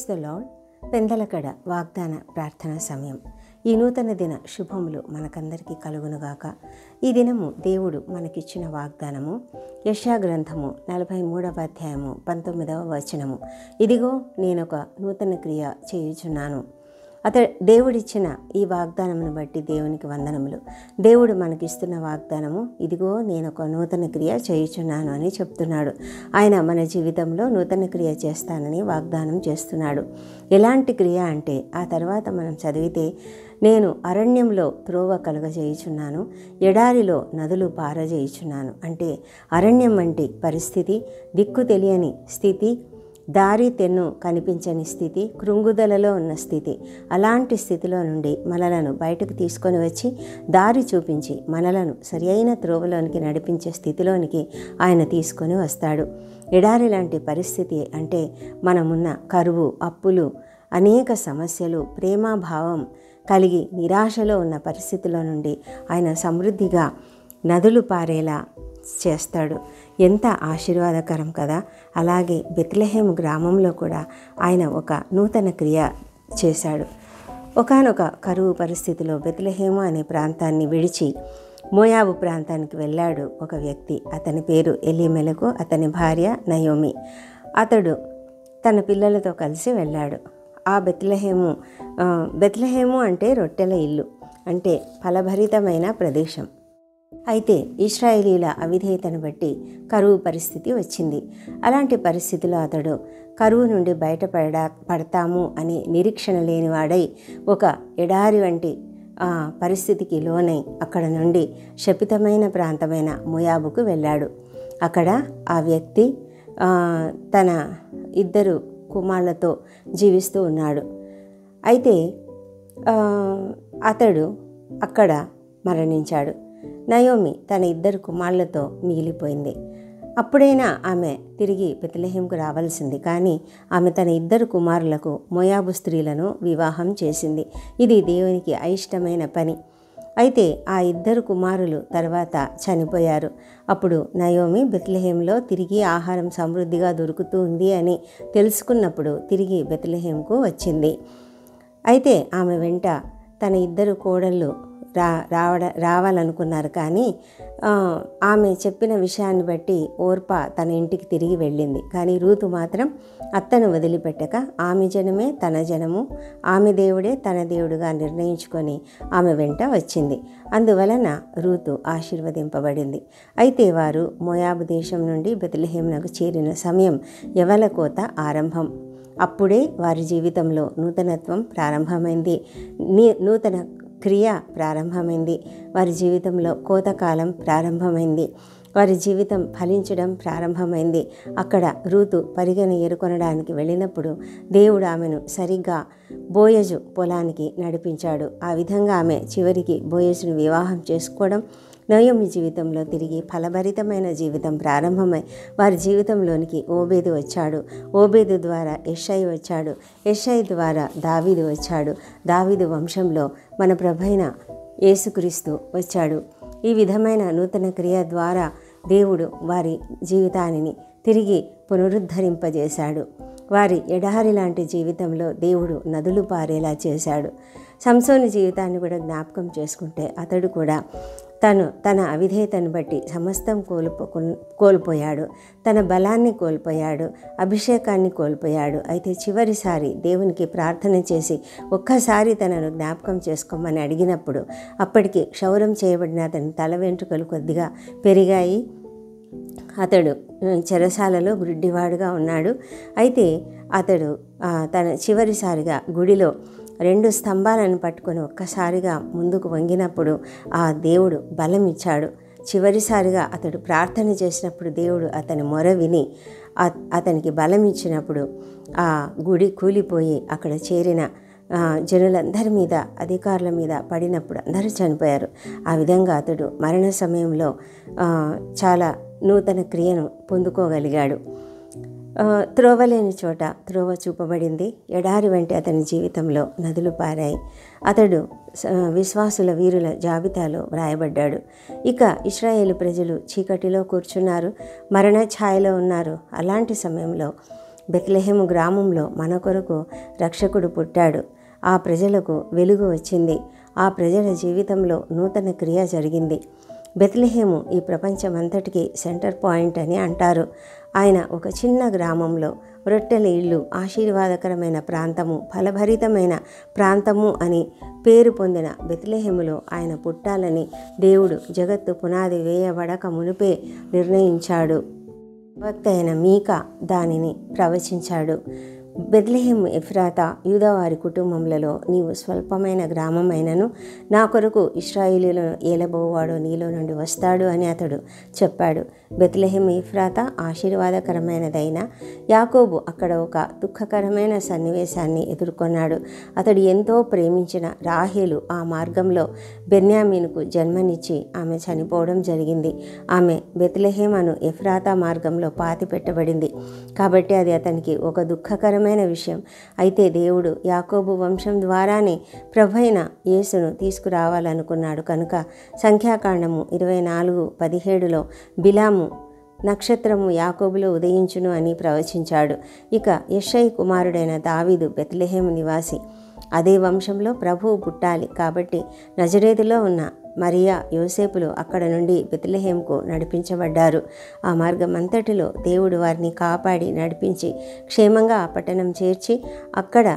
praise the lord పెందలకడ వాగ్దాన ప్రార్థన సమయం ఈ నూతన దిన శుభములు మనకందరికీ కలుగునుగాక ఈ దినము దేవుడు మనకిచ్చిన వాగ్దానము యశా గ్రంథము నలభై మూడవ అధ్యాయము పంతొమ్మిదవ వచనము ఇదిగో నేనొక నూతన క్రియ చేయుచున్నాను అతడు దేవుడిచ్చిన ఈ వాగ్దానమును బట్టి దేవునికి వందనములు దేవుడు మనకిస్తున్న వాగ్దానము ఇదిగో నేను ఒక నూతన క్రియ చేయుచున్నాను అని చెప్తున్నాడు ఆయన మన జీవితంలో నూతన క్రియ చేస్తానని వాగ్దానం చేస్తున్నాడు ఎలాంటి క్రియ అంటే ఆ తర్వాత మనం చదివితే నేను అరణ్యంలో త్రోవ కలుగజేయుచున్నాను ఎడారిలో నదులు పారజేయుచున్నాను అంటే అరణ్యం వంటి పరిస్థితి దిక్కు తెలియని స్థితి దారి తెన్ను కనిపించని స్థితి కృంగుదలలో ఉన్న స్థితి అలాంటి స్థితిలో నుండి మనలను బయటకు తీసుకొని వచ్చి దారి చూపించి మనలను సరియైన త్రోవలోనికి నడిపించే స్థితిలోనికి ఆయన తీసుకొని వస్తాడు ఎడారి లాంటి పరిస్థితి అంటే మనమున్న కరువు అప్పులు అనేక సమస్యలు ప్రేమాభావం కలిగి నిరాశలో ఉన్న పరిస్థితిలో నుండి ఆయన సమృద్ధిగా నదులు పారేలా చేస్తాడు ఎంత ఆశీర్వాదకరం కదా అలాగే బెత్లహేమ్ గ్రామంలో కూడా ఆయన ఒక నూతన క్రియ చేశాడు ఒకనొక కరువు పరిస్థితిలో బెత్లహేము అనే ప్రాంతాన్ని విడిచి మోయాబు ప్రాంతానికి వెళ్ళాడు ఒక వ్యక్తి అతని పేరు ఎలిమెలకు అతని భార్య నయోమి అతడు తన పిల్లలతో కలిసి వెళ్ళాడు ఆ బెత్లహేము బెత్లహేము అంటే రొట్టెల ఇల్లు అంటే ఫలభరితమైన ప్రదేశం అయితే ఇస్రాయేలీల అవిధేయతను బట్టి కరువు పరిస్థితి వచ్చింది అలాంటి పరిస్థితిలో అతడు కరువు నుండి బయటపడ పడతాము అనే నిరీక్షణ లేనివాడై ఒక ఎడారి వంటి పరిస్థితికి లోనై అక్కడ నుండి శపితమైన ప్రాంతమైన ముయాబుకు వెళ్ళాడు అక్కడ ఆ వ్యక్తి తన ఇద్దరు కుమారులతో జీవిస్తూ ఉన్నాడు అయితే అతడు అక్కడ మరణించాడు నయోమి తన ఇద్దరు కుమారులతో మిగిలిపోయింది అప్పుడైనా ఆమె తిరిగి బెతలహేంకు రావాల్సింది కానీ ఆమె తన ఇద్దరు కుమారులకు మోయాబు స్త్రీలను వివాహం చేసింది ఇది దేవునికి అయిష్టమైన పని అయితే ఆ ఇద్దరు కుమారులు తర్వాత చనిపోయారు అప్పుడు నయోమి బెత్లహేంలో తిరిగి ఆహారం సమృద్ధిగా దొరుకుతూ ఉంది అని తెలుసుకున్నప్పుడు తిరిగి బెత్లహేంకు వచ్చింది అయితే ఆమె వెంట తన ఇద్దరు కోడళ్ళు రా రావడ రావాలనుకున్నారు కానీ ఆమె చెప్పిన విషయాన్ని బట్టి ఓర్ప తన ఇంటికి తిరిగి వెళ్ళింది కానీ రూతు మాత్రం అత్తను వదిలిపెట్టక ఆమె జనమే తన జనము ఆమె దేవుడే తన దేవుడుగా నిర్ణయించుకొని ఆమె వెంట వచ్చింది అందువలన రూతు ఆశీర్వదింపబడింది అయితే వారు మోయాబు దేశం నుండి బెతలహేమునకు చేరిన సమయం యవల కోత ఆరంభం అప్పుడే వారి జీవితంలో నూతనత్వం ప్రారంభమైంది నూతన క్రియ ప్రారంభమైంది వారి జీవితంలో కోతకాలం ప్రారంభమైంది వారి జీవితం ఫలించడం ప్రారంభమైంది అక్కడ రూతు పరిగణ ఎరుకొనడానికి వెళ్ళినప్పుడు దేవుడు ఆమెను సరిగ్గా బోయజు పొలానికి నడిపించాడు ఆ విధంగా ఆమె చివరికి బోయజును వివాహం చేసుకోవడం నయోమి జీవితంలో తిరిగి ఫలభరితమైన జీవితం ప్రారంభమై వారి జీవితంలోనికి ఓబేదు వచ్చాడు ఓబేదు ద్వారా యషై వచ్చాడు యషై ద్వారా దావీదు వచ్చాడు దావీదు వంశంలో మన ప్రభైన యేసుక్రీస్తు వచ్చాడు ఈ విధమైన నూతన క్రియ ద్వారా దేవుడు వారి జీవితాన్ని తిరిగి పునరుద్ధరింపజేశాడు వారి ఎడారి లాంటి జీవితంలో దేవుడు నదులు పారేలా చేశాడు సంసోని జీవితాన్ని కూడా జ్ఞాపకం చేసుకుంటే అతడు కూడా తను తన అవిధేయతను బట్టి సమస్తం కోల్పో కోల్పోయాడు తన బలాన్ని కోల్పోయాడు అభిషేకాన్ని కోల్పోయాడు అయితే చివరిసారి దేవునికి ప్రార్థన చేసి ఒక్కసారి తనను జ్ఞాపకం చేసుకోమని అడిగినప్పుడు అప్పటికి క్షౌరం చేయబడిన అతని తల వెంట్రుకలు కొద్దిగా పెరిగాయి అతడు చెరసాలలో గుడ్డివాడుగా ఉన్నాడు అయితే అతడు తన చివరిసారిగా గుడిలో రెండు స్తంభాలను పట్టుకొని ఒక్కసారిగా ముందుకు వంగినప్పుడు ఆ దేవుడు బలం ఇచ్చాడు చివరిసారిగా అతడు ప్రార్థన చేసినప్పుడు దేవుడు అతని మొర విని అతనికి బలం ఇచ్చినప్పుడు ఆ గుడి కూలిపోయి అక్కడ చేరిన జనులందరి మీద అధికారుల మీద పడినప్పుడు అందరూ చనిపోయారు ఆ విధంగా అతడు మరణ సమయంలో చాలా నూతన క్రియను పొందుకోగలిగాడు త్రోవలేని చోట త్రోవ చూపబడింది ఎడారి వంటి అతని జీవితంలో నదులు పారాయి అతడు విశ్వాసుల వీరుల జాబితాలో వ్రాయబడ్డాడు ఇక ఇస్రాయేలు ప్రజలు చీకటిలో కూర్చున్నారు మరణ ఛాయలో ఉన్నారు అలాంటి సమయంలో బెత్లెహెము గ్రామంలో మన కొరకు రక్షకుడు పుట్టాడు ఆ ప్రజలకు వెలుగు వచ్చింది ఆ ప్రజల జీవితంలో నూతన క్రియ జరిగింది బెత్లెహేము ఈ ప్రపంచమంతటికి సెంటర్ పాయింట్ అని అంటారు ఆయన ఒక చిన్న గ్రామంలో రొట్టెల ఇల్లు ఆశీర్వాదకరమైన ప్రాంతము ఫలభరితమైన ప్రాంతము అని పేరు పొందిన బెత్లెహేములో ఆయన పుట్టాలని దేవుడు జగత్తు పునాది వేయబడక మునిపే నిర్ణయించాడు భక్త అయిన మీక దానిని ప్రవచించాడు బెద్లెహెం ఎఫ్రాత యూదవారి కుటుంబములలో నీవు స్వల్పమైన గ్రామమైనను నా కొరకు ఇస్రాయిలీలను ఏలబోవాడు నీలో నుండి వస్తాడు అని అతడు చెప్పాడు బెత్లెహెం ఎఫ్రాత ఆశీర్వాదకరమైనదైన యాకోబు అక్కడ ఒక దుఃఖకరమైన సన్నివేశాన్ని ఎదుర్కొన్నాడు అతడు ఎంతో ప్రేమించిన రాహేలు ఆ మార్గంలో బెన్యామీనుకు జన్మనిచ్చి ఆమె చనిపోవడం జరిగింది ఆమె బెత్లెహేమను ఎఫ్రాతా మార్గంలో పాతి పెట్టబడింది కాబట్టి అది అతనికి ఒక దుఃఖకరమైన విషయం అయితే దేవుడు యాకోబు వంశం ద్వారానే ప్రభైన యేసును తీసుకురావాలనుకున్నాడు కనుక సంఖ్యాకాండము ఇరవై నాలుగు పదిహేడులో బిలాము నక్షత్రము యాకోబులో ఉదయించును అని ప్రవచించాడు ఇక యషై కుమారుడైన దావీదు బెత్లెహేము నివాసి అదే వంశంలో ప్రభువు పుట్టాలి కాబట్టి నజరేతులో ఉన్న మరియా యోసేపులు అక్కడ నుండి బెత్లెహేంకు నడిపించబడ్డారు ఆ మార్గం అంతటిలో దేవుడు వారిని కాపాడి నడిపించి క్షేమంగా ఆ పట్టణం చేర్చి అక్కడ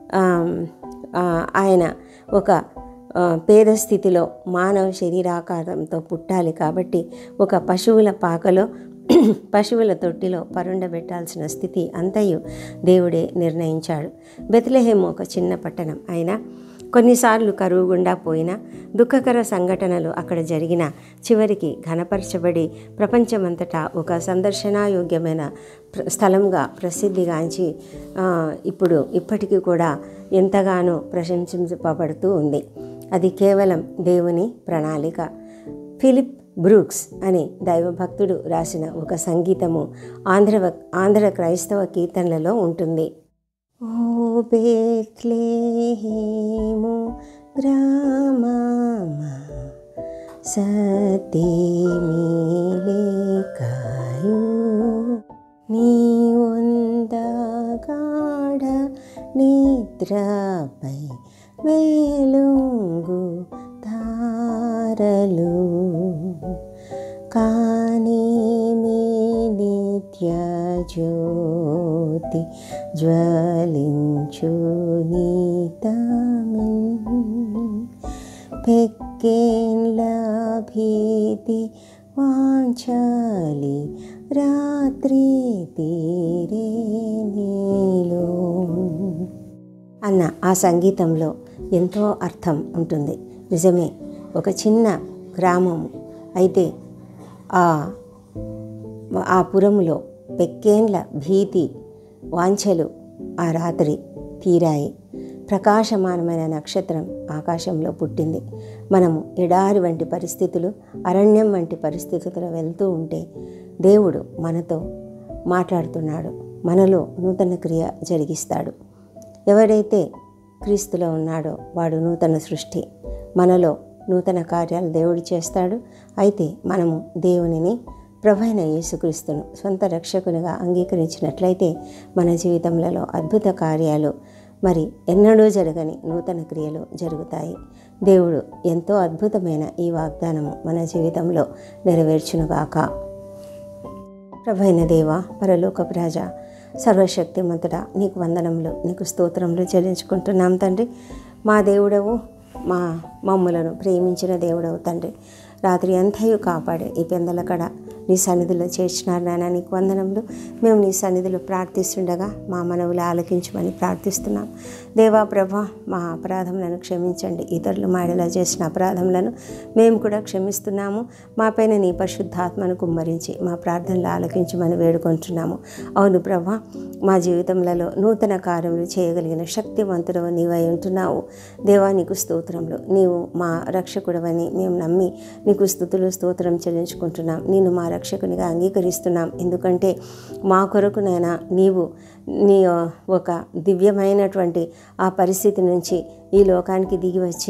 ఆయన ఒక పేద స్థితిలో మానవ శరీరాకారంతో పుట్టాలి కాబట్టి ఒక పశువుల పాకలో పశువుల తొట్టిలో పరుండబెట్టాల్సిన స్థితి అంతయు దేవుడే నిర్ణయించాడు బెత్లెహేము ఒక చిన్న పట్టణం అయినా కొన్నిసార్లు కరువు గుండా పోయినా దుఃఖకర సంఘటనలు అక్కడ జరిగిన చివరికి ఘనపరచబడి ప్రపంచమంతటా ఒక సందర్శనాయోగ్యమైన స్థలంగా ప్రసిద్ధిగాంచి ఇప్పుడు ఇప్పటికీ కూడా ఎంతగానో ప్రశంసించబడుతూ ఉంది అది కేవలం దేవుని ప్రణాళిక ఫిలిప్ బ్రూక్స్ అనే దైవభక్తుడు రాసిన ఒక సంగీతము ఆంధ్ర ఆంధ్ర క్రైస్తవ కీర్తనలలో ఉంటుంది ఓ బేత్లేహేము గ్రామమా సతేమిలేకాయు నీ వందగాఢ నిద్రపై వేలుంగు తారలు కానీ నిత్య జ్యోతి జ్వలించు నీతమిన్ పెక్కేన్ల భీతి వాంచాలి రాత్రి తీరే నీలో అన్న ఆ సంగీతంలో ఎంతో అర్థం ఉంటుంది నిజమే ఒక చిన్న గ్రామము అయితే ఆ ఆ పురములో పెక్కేండ్ల భీతి వాంఛలు ఆ రాత్రి తీరాయి ప్రకాశమానమైన నక్షత్రం ఆకాశంలో పుట్టింది మనము ఎడారి వంటి పరిస్థితులు అరణ్యం వంటి పరిస్థితులు వెళ్తూ ఉంటే దేవుడు మనతో మాట్లాడుతున్నాడు మనలో నూతన క్రియ జరిగిస్తాడు ఎవరైతే క్రీస్తులో ఉన్నాడో వాడు నూతన సృష్టి మనలో నూతన కార్యాలు దేవుడు చేస్తాడు అయితే మనము దేవునిని ప్రభైన యేసుక్రీస్తును సొంత రక్షకునిగా అంగీకరించినట్లయితే మన జీవితంలో అద్భుత కార్యాలు మరి ఎన్నడూ జరగని నూతన క్రియలు జరుగుతాయి దేవుడు ఎంతో అద్భుతమైన ఈ వాగ్దానము మన జీవితంలో నెరవేర్చునుగాక ప్రభైన దేవ పరలోక ప్రజ సర్వశక్తిమంతుడ నీకు వందనములు నీకు స్తోత్రములు చెల్లించుకుంటున్నాం తండ్రి మా దేవుడవు మా మమ్ములను ప్రేమించిన దేవుడవు తండ్రి రాత్రి అంతయు కాపాడే ఈ పెందల కడ నీ సన్నిధిలో చేర్చినారు నాయన నీకు వందనములు మేము నీ సన్నిధిలో ప్రార్థిస్తుండగా మా మనవులు ఆలకించమని ప్రార్థిస్తున్నాం దేవా ప్రభ మా అపరాధములను క్షమించండి ఇతరులు మాడేలా చేసిన అపరాధములను మేము కూడా క్షమిస్తున్నాము మా పైన నీ పరిశుద్ధాత్మను కుమ్మరించి మా ప్రార్థనలు ఆలకించమని వేడుకుంటున్నాము అవును ప్రభ మా జీవితంలో నూతన కార్యములు చేయగలిగిన శక్తివంతుడవు నీవై ఉంటున్నావు దేవా నీకు స్తోత్రములు నీవు మా రక్షకుడవని మేము నమ్మి నీకు స్థుతులు స్తోత్రం చెల్లించుకుంటున్నాం నేను మా రక్షకునిగా అంగీకరిస్తున్నాం ఎందుకంటే మా కొరకునైనా నీవు నీ ఒక దివ్యమైనటువంటి ఆ పరిస్థితి నుంచి ఈ లోకానికి దిగి వచ్చి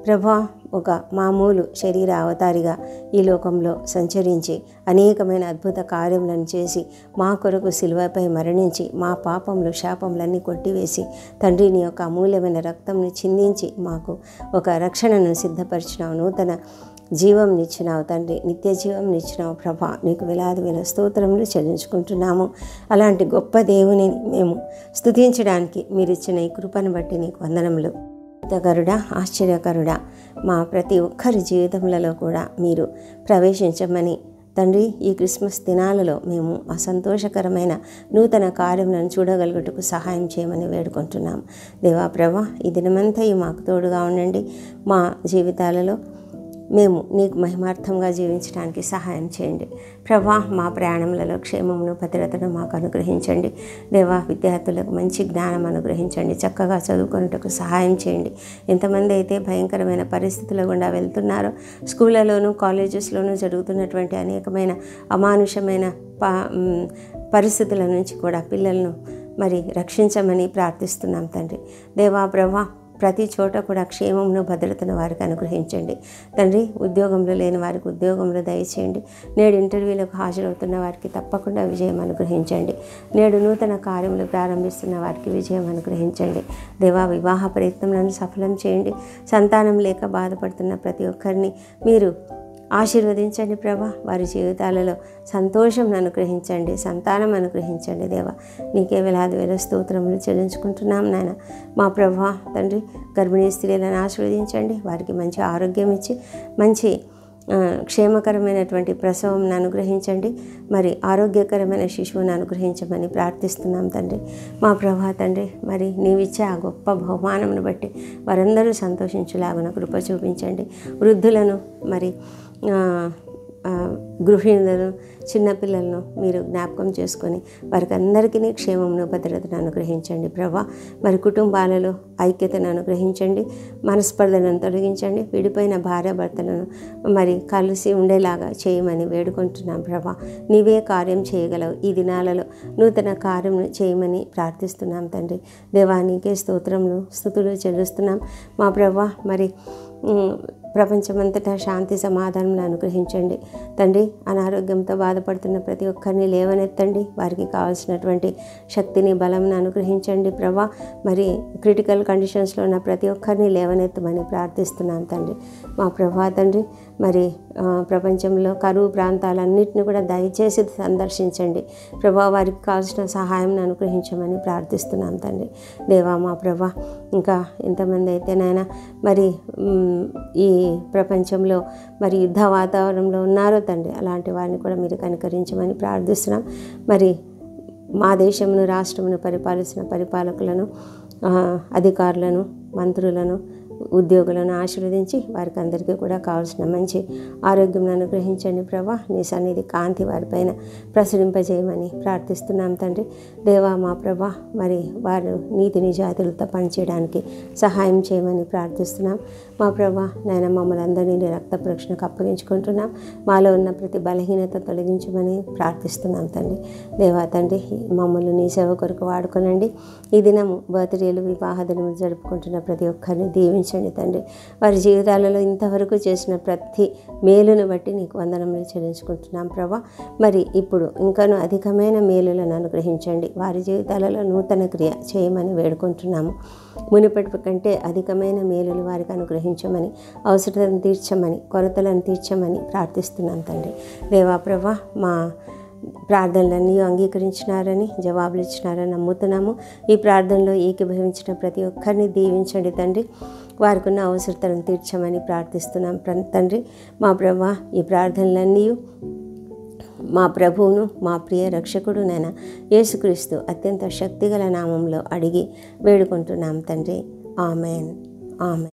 ప్రభా ఒక మామూలు శరీర అవతారిగా ఈ లోకంలో సంచరించి అనేకమైన అద్భుత కార్యములను చేసి మా కొరకు శిలువపై మరణించి మా పాపములు శాపములన్నీ కొట్టివేసి తండ్రి నీ యొక్క అమూల్యమైన రక్తంను చిందించి మాకు ఒక రక్షణను సిద్ధపరిచినావు నూతన జీవం నిచ్చినావు తండ్రి నిత్య జీవం నిచ్చినావు ప్రభా నీకు వేలాది వేల స్తోత్రములు చెల్లించుకుంటున్నాము అలాంటి గొప్ప దేవుని మేము స్తుతించడానికి మీరు ఇచ్చిన ఈ కృపను బట్టి నీకు వందనములు అద్భుతకరుడా ఆశ్చర్యకరుడా మా ప్రతి ఒక్కరి జీవితములలో కూడా మీరు ప్రవేశించమని తండ్రి ఈ క్రిస్మస్ దినాలలో మేము ఆ సంతోషకరమైన నూతన కార్యములను చూడగలుగుటకు సహాయం చేయమని వేడుకుంటున్నాం దేవా ప్రభా ఈ దినమంతా మాకు తోడుగా ఉండండి మా జీవితాలలో మేము నీకు మహిమార్థంగా జీవించడానికి సహాయం చేయండి ప్రభా మా ప్రయాణములలో క్షేమమును భద్రతను మాకు అనుగ్రహించండి దేవా విద్యార్థులకు మంచి జ్ఞానం అనుగ్రహించండి చక్కగా చదువుకున్నట్టుకు సహాయం చేయండి ఎంతమంది అయితే భయంకరమైన పరిస్థితుల గుండా వెళ్తున్నారో స్కూళ్ళలోనూ కాలేజెస్లోనూ జరుగుతున్నటువంటి అనేకమైన అమానుషమైన పా మ్, పరిస్థితుల నుంచి కూడా పిల్లలను మరి రక్షించమని ప్రార్థిస్తున్నాం తండ్రి దేవా ప్రభా ప్రతి చోట కూడా క్షేమమును భద్రతను వారికి అనుగ్రహించండి తండ్రి ఉద్యోగంలో లేని వారికి ఉద్యోగంలో దయచేయండి నేడు ఇంటర్వ్యూలకు హాజరవుతున్న వారికి తప్పకుండా విజయం అనుగ్రహించండి నేడు నూతన కార్యములు ప్రారంభిస్తున్న వారికి విజయం అనుగ్రహించండి దేవా వివాహ ప్రయత్నములను సఫలం చేయండి సంతానం లేక బాధపడుతున్న ప్రతి ఒక్కరిని మీరు ఆశీర్వదించండి ప్రభా వారి జీవితాలలో సంతోషం అనుగ్రహించండి సంతానం అనుగ్రహించండి దేవా నీకే వేలాది వేల స్తోత్రములు చెల్లించుకుంటున్నాం నాయన మా ప్రభా తండ్రి గర్భిణీ స్త్రీలను ఆశీర్వదించండి వారికి మంచి ఆరోగ్యం ఇచ్చి మంచి ఆ, క్షేమకరమైనటువంటి ప్రసవం అనుగ్రహించండి మరి ఆరోగ్యకరమైన శిశువుని అనుగ్రహించమని ప్రార్థిస్తున్నాం తండ్రి మా ప్రభా తండ్రి మరి నీవిచ్చే ఆ గొప్ప బహుమానమును బట్టి వారందరూ సంతోషించులాగున కృప చూపించండి వృద్ధులను మరి ఆ, ఆ, గృహిణులను చిన్నపిల్లలను మీరు జ్ఞాపకం చేసుకొని వారికి అందరికీ క్షేమమును భద్రతను అనుగ్రహించండి ప్రభా మరి కుటుంబాలలో ఐక్యతను అనుగ్రహించండి మనస్పర్ధలను తొలగించండి విడిపోయిన భార్యాభర్తలను మరి కలిసి ఉండేలాగా చేయమని వేడుకుంటున్నాం ప్రభా నీవే కార్యం చేయగలవు ఈ దినాలలో నూతన కార్యం చేయమని ప్రార్థిస్తున్నాం తండ్రి దేవానికి స్తోత్రములు స్థుతులు చెల్లిస్తున్నాం మా ప్రభా మరి ఉమ్, ప్రపంచమంతటా శాంతి సమాధానం అనుగ్రహించండి తండ్రి అనారోగ్యంతో బాధపడుతున్న ప్రతి ఒక్కరిని లేవనెత్తండి వారికి కావాల్సినటువంటి శక్తిని బలంను అనుగ్రహించండి ప్రభా మరి క్రిటికల్ కండిషన్స్లో ఉన్న ప్రతి ఒక్కరిని లేవనెత్తమని ప్రార్థిస్తున్నాం తండ్రి మా ప్రభా తండ్రి మరి ఆ, ప్రపంచంలో కరువు ప్రాంతాలన్నింటినీ కూడా దయచేసి సందర్శించండి ప్రభా వారికి కావాల్సిన సహాయం అనుగ్రహించమని ప్రార్థిస్తున్నాం తండ్రి దేవా మా ప్రభా ఇంకా ఎంతమంది అయితే నాయన మరి మ్, ఈ ప్రపంచంలో మరి యుద్ధ వాతావరణంలో ఉన్నారో తండ్రి అలాంటి వారిని కూడా మీరు కనికరించమని ప్రార్థిస్తున్నాం మరి మా దేశమును రాష్ట్రమును పరిపాలిస్తున్న పరిపాలకులను ఆ, అధికారులను మంత్రులను ఉద్యోగులను ఆశీర్వదించి వారికి అందరికీ కూడా కావాల్సిన మంచి ఆరోగ్యం అనుగ్రహించండి ప్రభా నీ సన్నిధి కాంతి వారిపైన ప్రసరింపజేయమని ప్రార్థిస్తున్నాం తండ్రి దేవా మా ప్రభా మరి వారు నీతి నిజాతులతో పనిచేయడానికి సహాయం చేయమని ప్రార్థిస్తున్నాం మా ప్రభా నాయన మమ్మల్ని అందరినీ నీ రక్త ప్రక్షణకు అప్పగించుకుంటున్నాం మాలో ఉన్న ప్రతి బలహీనత తొలగించమని ప్రార్థిస్తున్నాం తండ్రి దేవా తండ్రి మమ్మల్ని నీ సేవ కొరకు వాడుకోనండి ఈ దినము బర్త్డేలు వివాహ దినములు జరుపుకుంటున్న ప్రతి ఒక్కరిని దీవించండి తండ్రి వారి జీవితాలలో ఇంతవరకు చేసిన ప్రతి మేలును బట్టి నీకు వందనములు చెల్లించుకుంటున్నాం ప్రభా మరి ఇప్పుడు ఇంకను అధికమైన మేలులను అనుగ్రహించండి వారి జీవితాలలో నూతన క్రియ చేయమని వేడుకుంటున్నాము మునిపటి కంటే అధికమైన మేలులు వారికి అనుగ్రహించమని అవసరతను తీర్చమని కొరతలను తీర్చమని ప్రార్థిస్తున్నాం తండ్రి దేవా ప్రభా మా ప్రార్థనలన్నీ అంగీకరించినారని జవాబులు ఇచ్చినారని నమ్ముతున్నాము ఈ ప్రార్థనలో ఏకీభవించిన ప్రతి ఒక్కరిని దీవించండి తండ్రి వారికి ఉన్న అవసరతలను తీర్చమని ప్రార్థిస్తున్నాం ప్ర- తండ్రి మా ప్రభా ఈ ప్రార్థనలన్నీ మా ప్రభువును మా ప్రియ రక్షకుడు నైనా యేసుక్రీస్తు అత్యంత శక్తిగల నామంలో అడిగి వేడుకుంటున్నాం తండ్రి ఆమెన్ ఆమెన్